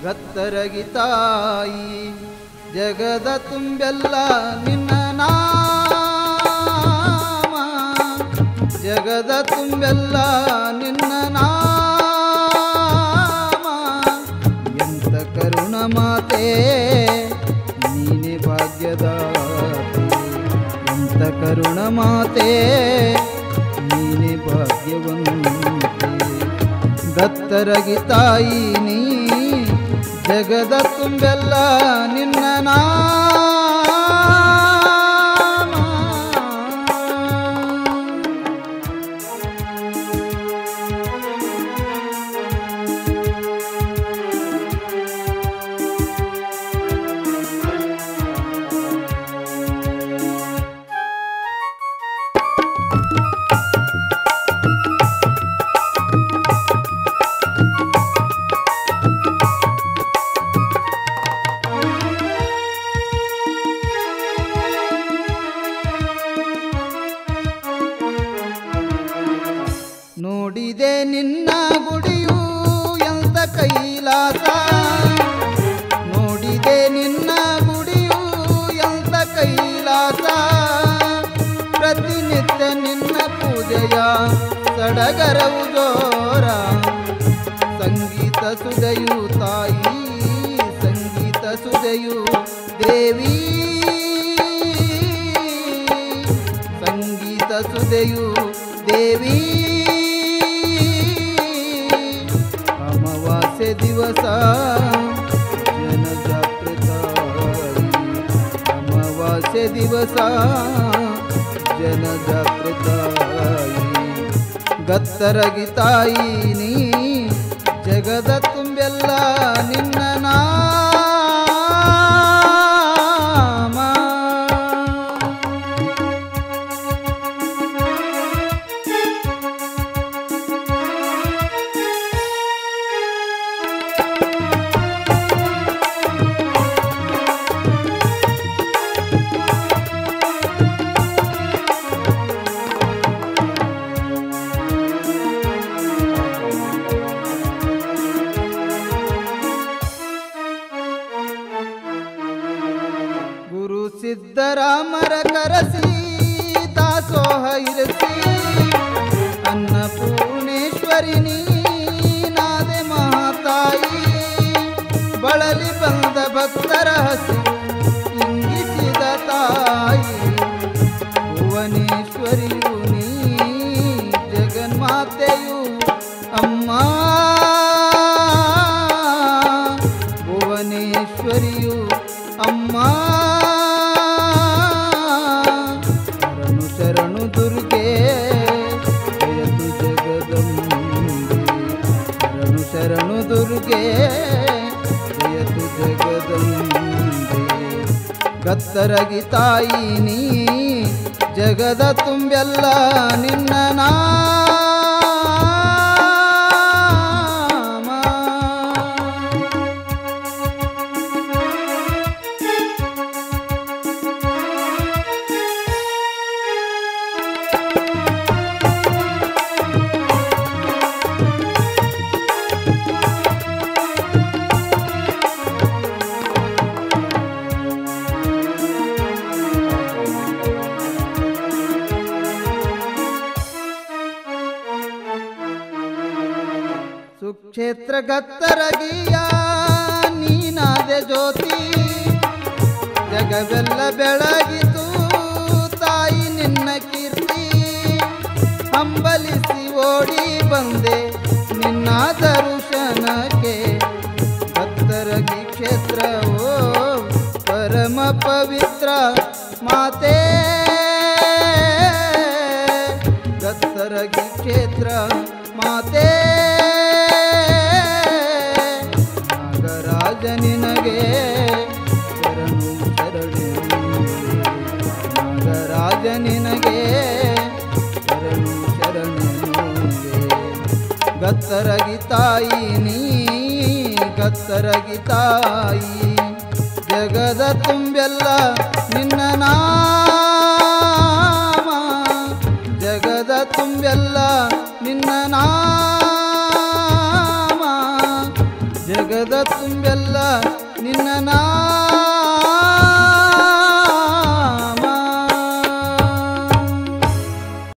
ಗತ್ತರಗಿ ತಾಯಿ ಜಗದ ತುಂಬೆಲ್ಲ ನಿನ್ನ ನಾಮ ಜಗದ ತುಂಬೆಲ್ಲ ನಿನ್ನ ನಾಮ ಎಂತ ಕರುಣ ಮಾತೆ ನೀನೆ ಭಾಗ್ಯದಾತೆ ಎಂತ ಕರುಣ ಮಾತೆ ನೀನೆ ಭಾಗ್ಯವಂತೆ ದತ್ತರಗಿ ತಾಯಿ ನೀ ಜಗದ ತುಂಬೆಲ್ಲ ನಿನ್ನ ನಾಮ ನೋಡಿದೆ ನಿನ್ನ ಗುಡಿಯು ಎಂತ ಕೈಲಾಸ ನೋಡಿದೆ ನಿನ್ನ ಗುಡಿಯು ಎಂತ ಕೈಲಾಸ ಪ್ರತಿನಿತ್ಯ ನಿನ್ನ ಪೂಜೆಯ ಸಡಗರವು ಜೋರ ಸಂಗೀತ ಸುದೆಯು ತಾಯಿ ಸಂಗೀತ ಸುದೆಯು ದೇವಿ ಸಂಗೀತ ಸುದೆಯು ದೇವಿ ಅಮಾವಾಸ್ಯೆ ದಿವಸ ಜನ ಜಾಗೃತಾಯಿ ಅಮಾವಾಸ್ಯೆ ದಿವಸ ಜನ ಜಾಗೃತಾಯಿ ಗತ್ತರಗಿ ತಾಯಿ ನೀ ಜಗದ ತುಂಬೆಲ್ಲ ನಿನ್ನ ನಾಮ ಗುರು ಸಿದ್ದರಾಮರ ಕರಸಿ ದಾಸೋಹ ಇರಿಸಿ ಅನ್ನಪೂರ್ಣೇಶ್ವರಿ ನೀನಾದೆ ಮಹಾತಾಯಿ ಬಳಲಿ ಬಂದ ಭಕ್ತರ ಹಸಿ ಇಂಗಿಸಿದ ತಾಯಿ ಭುವನೇಶ್ವರಿಯು ನೀ ಜಗನ್ಮಾತೆಯು ಅಮ್ಮ ಭುವನೇಶ್ವರಿಯು ಅಮ್ಮ ಶರಣು ಶರಣು ದುರ್ಗೆ ಜಯತು ಜಗದಂಬೆ ಶರಣು ಶರಣು ದುರ್ಗೆ ಜಯತು ಜಗದಂಬೆ ಗತ್ತರಗಿ ತಾಯಿ ನೀ ಜಗದ ತುಂಬೆಲ್ಲ ನಿನ್ನ ನಾಮ ಸುಕ್ಷೇತ್ರ ಗತ್ತರಗಿಯ ನೀನಾದೆ ಜ್ಯೋತಿ ಜಗವೆಲ್ಲ ಬೆಳಗಿತು ತಾಯಿ ನಿನ್ನ ಕೀರ್ತಿ ಹಂಬಲಿಸಿ ಓಡಿ ಬಂದೆ ನಿನ್ನ ದರ್ಶನಕ್ಕೆ ಭಕ್ತರಗಿ ಕ್ಷೇತ್ರವೋ ಪರಮ ಪವಿತ್ರ ಮಾತೆ ಗತ್ತರಗಿ ಕ್ಷೇತ್ರ ಮಾತೆ ನಾಗರಾಜ ನಿನಗೆ ಶರಣು ಶರಣು ನಾಗರಾಜ ನಿನಗೆ ಶರಣು ಶರಣು ಗತ್ತರಗಿ ತಾಯಿ ನೀ ಗತ್ತರಗಿ ತಾಯಿ ಜಗದ ತುಂಬೆಲ್ಲ ನಿನ್ನ ನಾಮ ಜಗದ ತುಂಬೆಲ್ಲ ನಿನ್ನ ನಾಮ ಜಗದ ತುಂಬ